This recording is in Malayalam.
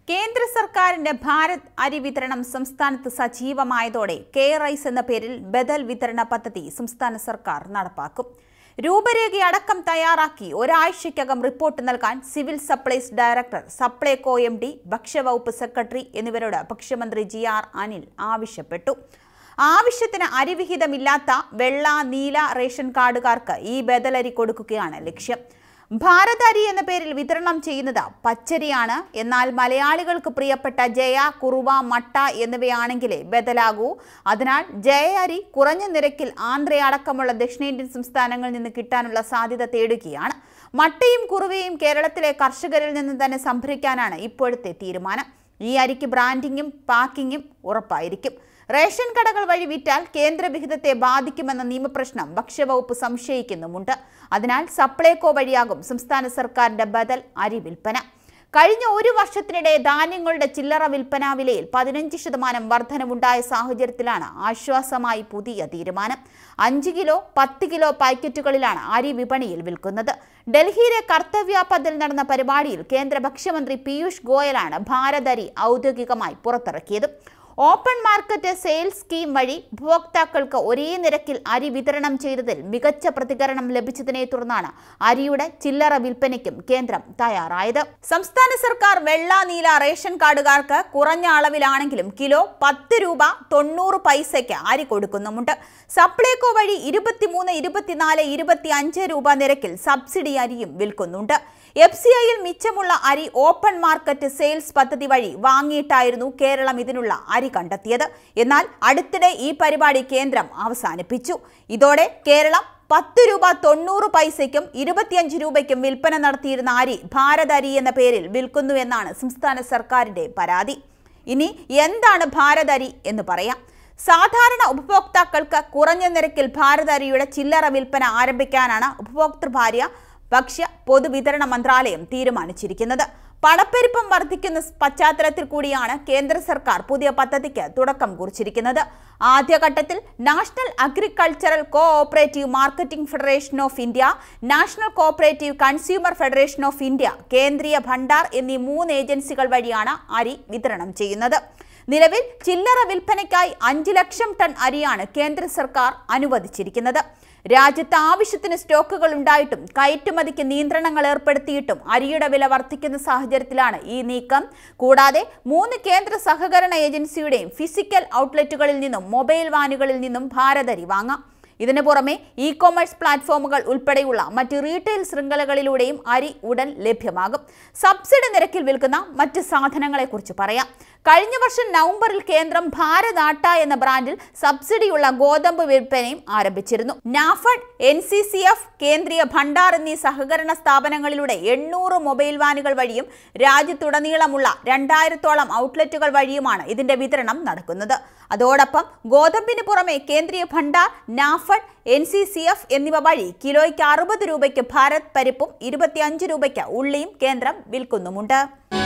കേന്ദ്ര സർക്കാരിന്റെ ഭാരത് അരി വിതരണം സംസ്ഥാനത്ത് സജീവമായതോടെ കെ റൈസ് എന്ന പേരിൽ ബദൽ വിതരണ പദ്ധതി സംസ്ഥാന സർക്കാർ നടപ്പാക്കും രൂപരേഖയടക്കം തയ്യാറാക്കി ഒരാഴ്ചയ്ക്കകം റിപ്പോർട്ട് നൽകാൻ civil supplies director Supplyco M D ഭക്ഷ്യവകുപ്പ് സെക്രട്ടറി എന്നിവരോട് ഭക്ഷ്യമന്ത്രി ജി ആർ അനിൽ ആവശ്യപ്പെട്ടു ആവശ്യത്തിന് അരിവിഹിതമില്ലാത്ത വെള്ള നീല റേഷൻ കാർഡുകാർക്ക് ഈ ബദലരി കൊടുക്കുകയാണ് ലക്ഷ്യം ഭാരത് അരി എന്ന പേരിൽ വിതരണം ചെയ്യുന്നത് പച്ചരിയാണ് എന്നാൽ മലയാളികൾക്ക് പ്രിയപ്പെട്ട ജയ കുറുവ മട്ട എന്നിവയാണെങ്കിലേ ബദലാകൂ അതിനാൽ ജയ അരി കുറഞ്ഞ നിരക്കിൽ ആന്ധ്രയടക്കമുള്ള ദക്ഷിണേന്ത്യൻ സംസ്ഥാനങ്ങളിൽ നിന്ന് കിട്ടാനുള്ള സാധ്യത തേടുകയാണ് മട്ടയും കുറുവയും കേരളത്തിലെ കർഷകരിൽ നിന്ന് തന്നെ സംഭരിക്കാനാണ് ഇപ്പോഴത്തെ തീരുമാനം ഈ അരിക്ക് ബ്രാൻഡിങ്ങും പാക്കിങ്ങും ഉറപ്പായിരിക്കും റേഷൻ കടകൾ വഴി വിറ്റാൽ കേന്ദ്ര വിഹിതത്തെ ബാധിക്കുമെന്ന നിയമപ്രശ്നം ഭക്ഷ്യവകുപ്പ് സംശയിക്കുന്നുമുണ്ട് അതിനാൽ സപ്ലൈകോ വഴിയാകും സംസ്ഥാന സർക്കാരിന്റെ ബദൽ അരി വിൽപ്പന കഴിഞ്ഞ ഒരു വർഷത്തിനിടെ ധാന്യങ്ങളുടെ ചില്ലറ വിൽപ്പന വിലയിൽ പതിനഞ്ച് ശതമാനം വർധനവുണ്ടായ സാഹചര്യത്തിലാണ് ആശ്വാസമായി പുതിയ തീരുമാനം അഞ്ച് കിലോ പത്ത് കിലോ പാക്കറ്റുകളിലാണ് അരി വിപണിയിൽ വിൽക്കുന്നത് ഡൽഹിയിലെ കർത്തവ്യ പതിൽ നടന്ന പരിപാടിയിൽ കേന്ദ്ര ഭക്ഷ്യമന്ത്രി പീയൂഷ് ഗോയലാണ് ഭാരത് അരി ഔദ്യോഗികമായി പുറത്തിറക്കിയത് ഓപ്പൺ മാർക്കറ്റ് സെയിൽസ് സ്കീം വഴി ഉപഭോക്താക്കൾക്ക് ഒരേ നിരക്കിൽ അരി വിതരണം ചെയ്തതിൽ മികച്ച പ്രതികരണം ലഭിച്ചതിനെ തുടർന്നാണ് അരിയുടെ ചില്ലറ വിൽപ്പനയ്ക്കും കേന്ദ്രം തയ്യാറായത് സംസ്ഥാന സർക്കാർ വെള്ള നീല റേഷൻ കാർഡുകാർക്ക് കുറഞ്ഞ അളവിലാണെങ്കിലും കിലോ പത്ത് രൂപ തൊണ്ണൂറ് പൈസയ്ക്ക് അരി കൊടുക്കുന്നുമുണ്ട് സപ്ലൈകോ വഴി ഇരുപത്തിമൂന്ന് ഇരുപത്തിനാല് ഇരുപത്തി അഞ്ച് രൂപ നിരക്കിൽ സബ്സിഡി അരിയും വിൽക്കുന്നുണ്ട് എഫ് സി ഐയിൽ മിച്ചമുള്ള അരി ഓപ്പൺ മാർക്കറ്റ് സെയിൽസ് പദ്ധതി വഴി വാങ്ങിയിട്ടായിരുന്നു കേരളം ഇതിനുള്ള അരി കണ്ടെത്തിയത് എന്നാൽ അടുത്തിടെ ഈ പരിപാടി കേന്ദ്രം അവസാനിപ്പിച്ചു ഇതോടെ കേരളം പത്ത് രൂപ തൊണ്ണൂറ് പൈസയ്ക്കും ഇരുപത്തിയഞ്ച് രൂപയ്ക്കും വിൽപ്പന നടത്തിയിരുന്ന അരി ഭാരത് അരി എന്ന പേരിൽ വിൽക്കുന്നുവെന്നാണ് സംസ്ഥാന സർക്കാരിന്റെ പരാതി ഇനി എന്താണ് ഭാരത് അരി എന്ന് പറയാം സാധാരണ ഉപഭോക്താക്കൾക്ക് കുറഞ്ഞ നിരക്കിൽ ഭാരത് അരിയുടെ ചില്ലറ വിൽപ്പന ആരംഭിക്കാനാണ് ഉപഭോക്തൃ ഭാര്യ ഭക്ഷ്യ പൊതുവിതരണ മന്ത്രാലയം തീരുമാനിച്ചിരിക്കുന്നത് പണപ്പെരുപ്പം വർദ്ധിക്കുന്ന പശ്ചാത്തലത്തിൽ കൂടിയാണ് കേന്ദ്ര സർക്കാർ പുതിയ പദ്ധതിക്ക് തുടക്കം കുറിച്ചിരിക്കുന്നത് ആദ്യഘട്ടത്തിൽ national agricultural cooperative marketing federation of India national cooperative consumer federation of India Kendriya Bhandar എന്നീ മൂന്ന് ഏജൻസികൾ വഴിയാണ് അരി വിതരണം ചെയ്യുന്നത് നിലവിൽ ചില്ലറ വിൽപ്പനയ്ക്കായി അഞ്ച് ലക്ഷം ടൺ അരിയാണ് കേന്ദ്ര സർക്കാർ അനുവദിച്ചിരിക്കുന്നത് രാജ്യത്ത് ആവശ്യത്തിന് സ്റ്റോക്കുകൾ ഉണ്ടായിട്ടും കയറ്റുമതിക്ക് നിയന്ത്രണങ്ങൾ ഏർപ്പെടുത്തിയിട്ടും അരിയുടെ വില വർദ്ധിക്കുന്ന സാഹചര്യത്തിലാണ് ഈ നീക്കം കൂടാതെ മൂന്ന് കേന്ദ്ര സഹകരണ ഏജൻസിയുടെയും ഫിസിക്കൽ ഔട്ട്ലെറ്റുകളിൽ നിന്നും മൊബൈൽ വാനുകളിൽ നിന്നും ഭാരതരി വാങ്ങാം ഇതിനു പുറമെ ഇ കൊമേഴ്സ് പ്ലാറ്റ്ഫോമുകൾ ഉൾപ്പെടെയുള്ള മറ്റ് റീറ്റെയിൽ ശൃംഖലകളിലൂടെയും അരി ഉടൻ ലഭ്യമാകും സബ്സിഡി നിരക്കിൽ വിൽക്കുന്ന മറ്റ് സാധനങ്ങളെക്കുറിച്ച് പറയാം കഴിഞ്ഞ വർഷം നവംബറിൽ കേന്ദ്രം ഭാരത് ആട്ട എന്ന ബ്രാൻഡിൽ സബ്സിഡിയുള്ള ഗോതമ്പ് വിൽപ്പനയും ആരംഭിച്ചിരുന്നു NAFED N C C F Kendriya Bhandar എന്നീ സഹകരണ സ്ഥാപനങ്ങളിലൂടെ എണ്ണൂറ് മൊബൈൽ വാനുകൾ വഴിയും രാജ്യത്തുടനീളമുള്ള രണ്ടായിരത്തോളം ഔട്ട്ലെറ്റുകൾ വഴിയുമാണ് ഇതിന്റെ വിതരണം നടക്കുന്നത് അതോടൊപ്പം ഗോതമ്പിന് പുറമെ Kendriya Bhandar NAFED N C C F എന്നിവ വഴി കിലോയ്ക്ക് അറുപത് രൂപയ്ക്ക് ഭാരത് പരിപ്പും ഇരുപത്തിയഞ്ച് രൂപയ്ക്ക് ഉള്ളിയും കേന്ദ്രം വിൽക്കുന്നുമുണ്ട്